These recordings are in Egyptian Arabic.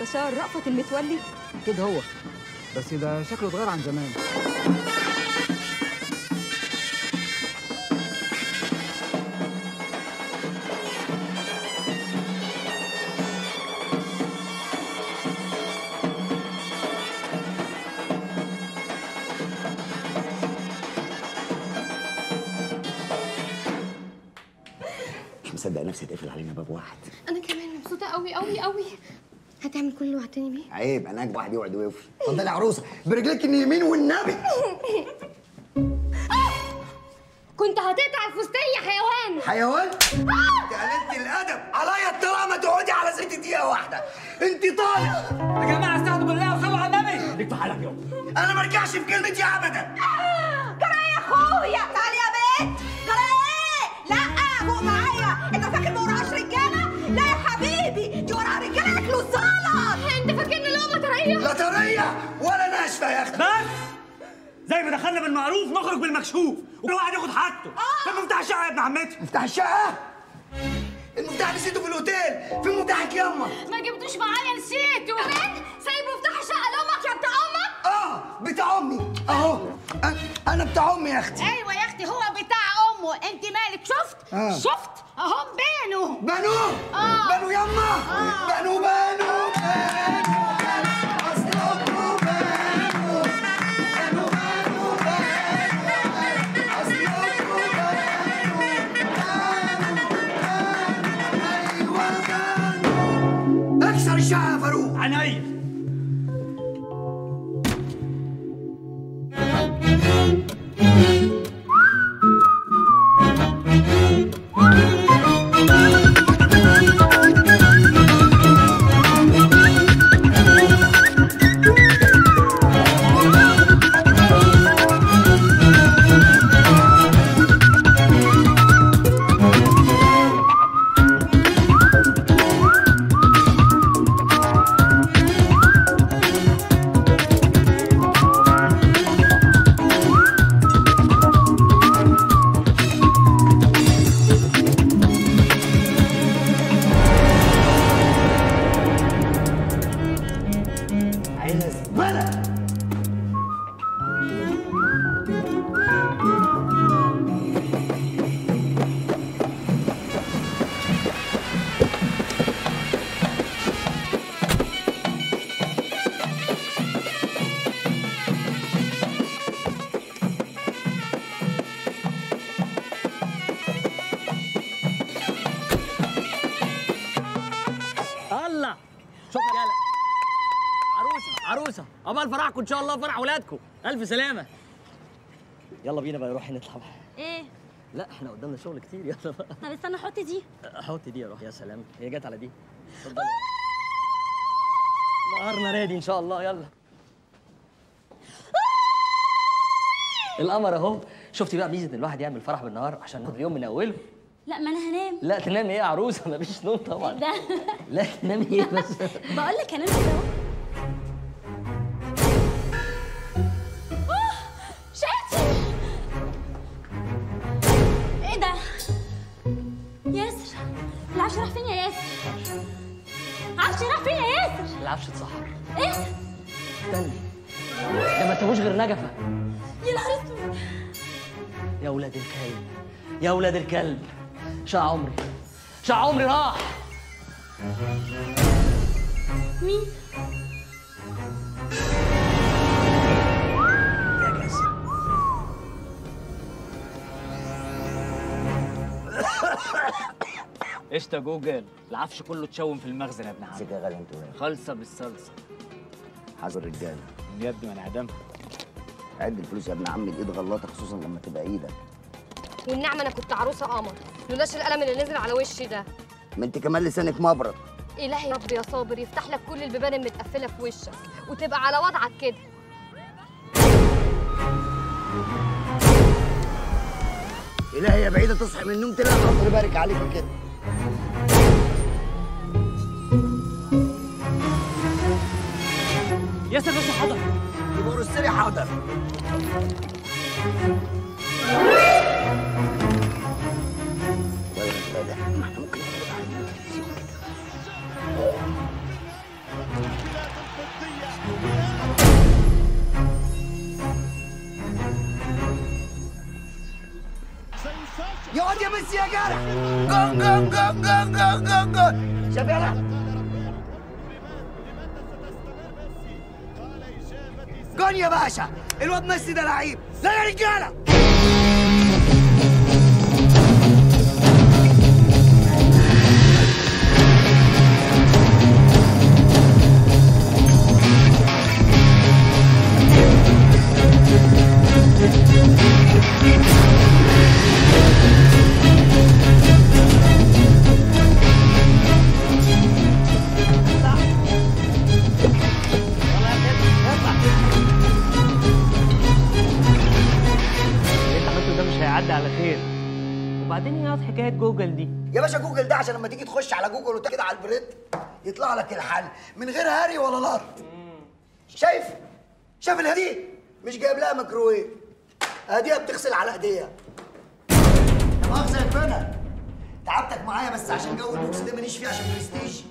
المستشار رأفت المتولي اكيد هو بس ده شكله اتغير عن زمان مش مصدق نفسي تقفل علينا باب واحد انا كمان مبسوطه قوي قوي قوي هتعمل كل اللي وعدتني بيه عيب انا اجيب واحد يقعد ويقفل اتفضلي يا عروسه برجلك اليمين والنبي كنت هتقطع الفستان يا حيوان حيوان انت قللت الادب عليا الطلاق ما تقعدي على ست دقيقه واحده انت طالع يا جماعه استهدوا بالله وصلوا على النبي ليك في حالك يوم انا ما ارجعش في كلمتي ابدا جرى يا اخويا تعالي يا بنت جرى ايه لا فوق معايا انت فاكر ما وراهاش رجاله لا يا حبيبي دي وراها رجاله ياكلوا الزلط انت فاكرني لقمه طريه لا طريه ولا ناشفه يا اختي بس زي ما دخلنا بالمعروف نخرج بالمكشوف وكل واحد ياخد حاجته طب مفتاح الشقه يا ابن عمتي مفتاح الشقه المفتاح نسيته في الاوتيل في مفتاحك ياما ما جبتوش معايا نسيته كمان سايب مفتاح الشقه لامك يا بتاع امك اه بتاع امي اهو أنا- انا بتاع امي يا اختي ايوه يا اختي هو بتاع امه انت مالك شفت آه. شفت اهم بينه بنو آه. بنو ياما بنو بنو بنو اصل امه بنو بنو بنو بنو اصل امه بنو بنو ايوه بنو اكسر الشقه يا فاروق عينيا عايزه زباله الله شكرا يالا عروسه عروسه عقبال فرحكم ان شاء الله فرح ولادكم الف سلامه يلا بينا بقى نروح نطلع بقى. ايه لا احنا قدامنا شغل كتير يلا بقى طب استنى احط دي حط دي يا روح يا سلام هي جت على دي اتفضلي نهارنا رادي ان شاء الله يلا القمر اهو شفتي بقى ميزه ان الواحد يعمل فرح بالنهار عشان ناخد اليوم من اوله لا ما انا هنام لا تنامي ايه يا عروسه مفيش نوم طبعا ده لا تنامي ايه بس بقول لك هنام كده اهو أوه، شقتي ايه ده ياسر العفش راح فين يا ياسر عفش راح فين يا ياسر العفش اتسحر ايه استني ده ما تسووش غير نجفه يا نهار اسود يا ولاد الكلب يا ولاد الكلب شقى عمري شقى عمري راح مين يا جاسم قشطه جوجل العفش كله اتشوم في المخزن يا ابن عم امسك يا غالي انت وين خالصه بالصلصه حاذر رجاله يا ابني ما انا عدمها عد الفلوس يا ابن عم الايد غلاطه خصوصا لما تبقى ايدك والنعمه انا كنت عروسه قمر لولاش القلم اللي نزل على وشي ده ما انت كمان لسانك مبرد الهي يا رب يا صابر يفتح لك كل البيبان المتقفله في وشك وتبقى على وضعك كده الهي يا بعيده تصحي من النوم تلاقي ربنا يبارك عليك كده ياسر بس حضر يبقى رسلي حاضر ولا ده ما احنا ممكن ناخد عليه. بس يا جدع جون جون جون جون جون جون جون شايف يلا جون يا باشا الواد ميسي ده لعيب لا يا رجاله اللي انت عملته ده مش هيعدي على خير وبعدين ايه حكايه جوجل دي يا باشا جوجل ده عشان لما تيجي تخش على جوجل وتكتب كده على البريد يطلع لك الحل من غير هري ولا لط شايف شايف الهدي مش جايب لها ميكروويف هديه بتغسل على ايديها لا مؤاخذه يا فنا تعبتك معايا بس عشان جو البوكس ده ماليش فيه عشان برستيج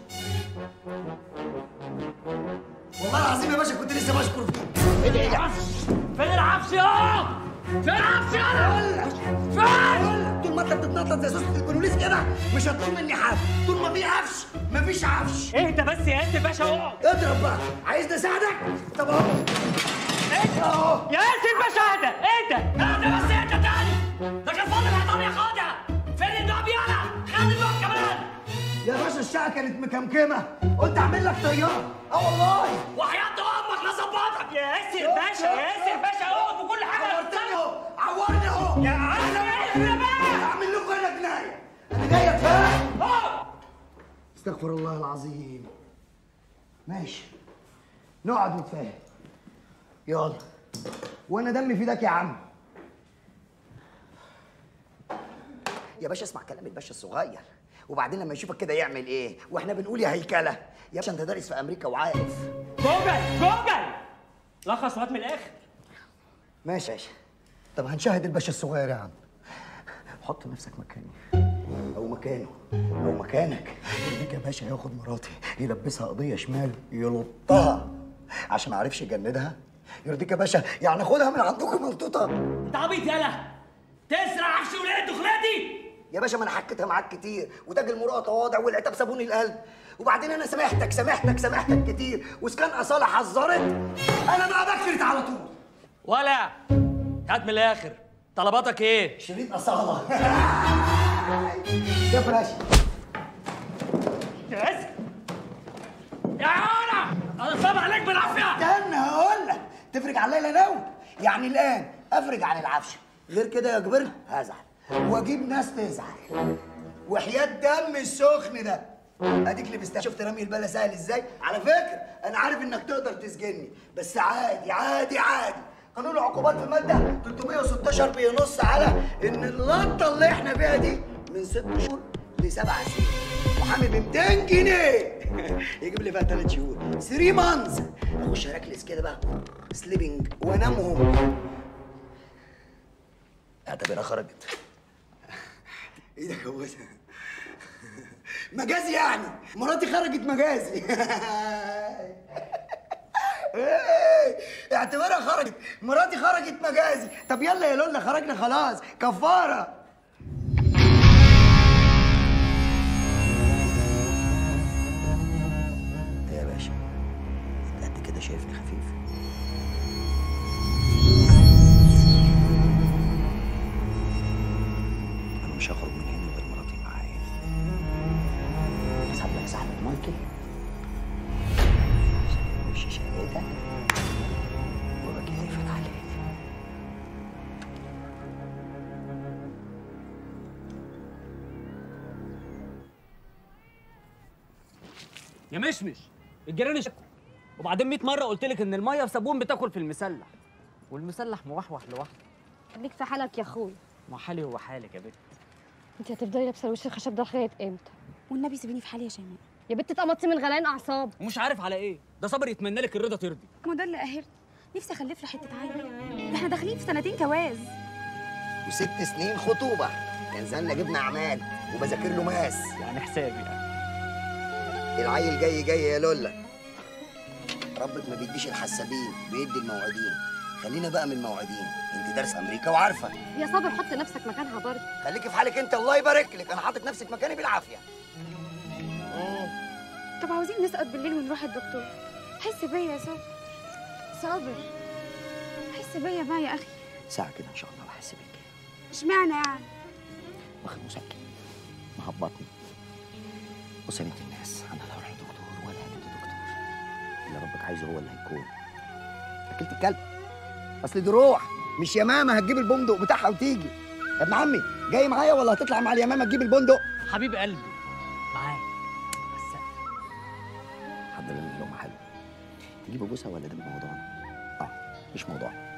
والله العظيم يا باشا كنت لسه بشكر فيك ايه ده ايه ده فين العفش يا فين العفش يا فين؟ طول ما انت بتتنطط زي سوسة البوليس كده مش هتطول مني حاجه طول ما في عفش مفيش عفش اهدى بس يا ياسر باشا اقعد اضرب بقى عايزني اساعدك طب اهو اهو يا ياسر باشا اهدى اهدى اهدى بس اهدى تاني ده كان فاضل هيطلع ياخدها فين النوع يالا خد النوع كمان يا باشا الشقه كانت مكمكمه قلت اعمل لك طياره اه والله وحياة امك لظبطك يا ياسر باشا يا ياسر باشا اقعد وكل حاجه عورتني اهو عورني اهو يا عم اهدى بقى اعمل لكم هنا جنايه انا جاي اتفاهم اقعد استغفر الله العظيم ماشي نقعد نتفاهم يلا وانا دمي في ايدك يا عم يا باشا اسمع كلام الباشا الصغير وبعدين لما يشوفك كده يعمل ايه واحنا بنقول يا هيكله يا باشا انت دارس في امريكا وعارف جوجل جوجل لخص وهات من الاخر ماشي ماشي طب هنشاهد الباشا الصغير يا عم حط نفسك مكاني او مكانه او مكانك يرضيك يا باشا ياخد مراتي يلبسها قضيه شمال يلطها عشان ما عرفش يجندها يرضيك يا باشا يعني خدها من عندكم ملطوطه انت عبيط يالا تسرع عفش ولاد دخلاتي يا باشا ما انا حكيتها معاك كتير وتاج المروءه تواضع والعتاب صابون القلب وبعدين انا سامحتك سامحتك سامحتك كتير واذا كان اصاله حذرت انا بقى بكرت على طول ولا هات من الاخر طلباتك ايه شريط اصاله يا باشا يس يا علا انا صاب عليك بالعافيه استنى هقول لك تفرج على الليله نوم يعني الان افرج عن العفش غير كده يا كبر هزعل واجيب ناس تزعل وحياة دم السخن ده اديك لبستها شفت رمي البلا سهل ازاي على فكره انا عارف انك تقدر تسجني بس عادي عادي عادي قانون العقوبات في الماده 316 بينص على ان اللقطه اللي احنا فيها دي من ست شهور لسبع سنين وحامي ب 200 جنيه يجيب لي بقى ثلاث شهور 3 مانز اخش اركلس كده بقى سليبنج وانامهم اعتبرها خرجت ايدك يا بوسه مجازي يعني مراتي خرجت مجازي إيه، اعتبرها خرجت مراتي خرجت مجازي طب يلا يا لولا خرجنا خلاص كفاره انت يا باشا انت قد كده شايفني خفيف انا مش هخرج من هنا غير مراتي معايا اسحب لك سحبة مايكل عشان وش شقتك وباجي قافل عليك يا مشمش الجيران شكوا وبعدين 100 مره قلت لك ان الميه بصابون بتاكل في المسلح والمسلح موحوح لوحده خليك في حالك يا اخويا ما حالي هو حالك يا بنت انت هتفضلي لابسه الوش الخشب ده لغايه امتى والنبي سيبيني في حالي يا شيماء يا بنت اتقمصتي من غليان اعصاب ومش عارف على ايه ده صبر يتمنى لك الرضا ترضي ما ده اللي قاهرني نفسي اخلف له حته عيل ده احنا داخلين في سنتين جواز وست سنين خطوبه كان زلنا جبنا اعمال وبذاكر له ماس يعني حسابي يعني العيل جاي جاي يا لولا ربك ما بيديش الحسابين بيدي الموعدين خلينا بقى من الموعدين انت دارس امريكا وعارفه يا صابر حط نفسك مكانها برضه خليكي في حالك انت الله يبارك لك انا حاطط نفسي في مكاني بالعافيه طب عاوزين نسقط بالليل ونروح الدكتور حس بيا يا صابر صابر حس بيا بقى يا اخي ساعه كده ان شاء الله بحس بيك اشمعنى يعني واخد مسكن مهبطني بص يا بنت الناس انا لا اروح لدكتور ولا هاجي لدكتور اللي ربك عايزه هو اللي هيكون اكلت الكلب اصل دي روح مش يمامه هتجيب البندق بتاعها وتيجي يا ابن عمي جاي معايا ولا هتطلع مع اليمامه تجيب البندق حبيب قلبي معاك بس حضر لنا لقمه حلوه تجيب بوسه ولا ده موضوعنا اه مش موضوعنا